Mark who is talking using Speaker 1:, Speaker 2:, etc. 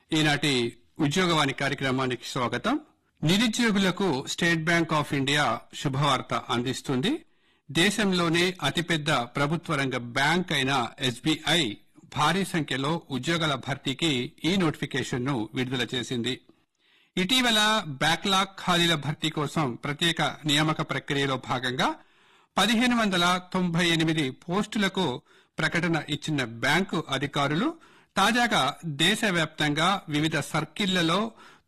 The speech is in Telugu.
Speaker 1: ఈనాటి ఉద్యోగవాణి కార్యక్రమానికి స్వాగతం నిరుద్యోగులకు స్టేట్ బ్యాంక్ ఆఫ్ ఇండియా శుభవార్త అందిస్తుంది దేశంలోనే అతిపెద్ద ప్రభుత్వ రంగ బ్యాంక్ అయిన ఎస్బీఐ భారీ సంఖ్యలో ఉద్యోగాల భర్తీకి ఈ నోటిఫికేషన్ ను విడుదల చేసింది ఇటీవల బ్యాక్లాగ్ ఖాళీల భర్తీ కోసం ప్రత్యేక నియామక ప్రక్రియలో భాగంగా పదిహేను వందల తొంభై ఎనిమిది పోస్టులకు ప్రకటన ఇచ్చిన బ్యాంకు అధికారులు తాజాగా దేశవ్యాప్తంగా వివిధ సర్కిళ్లలో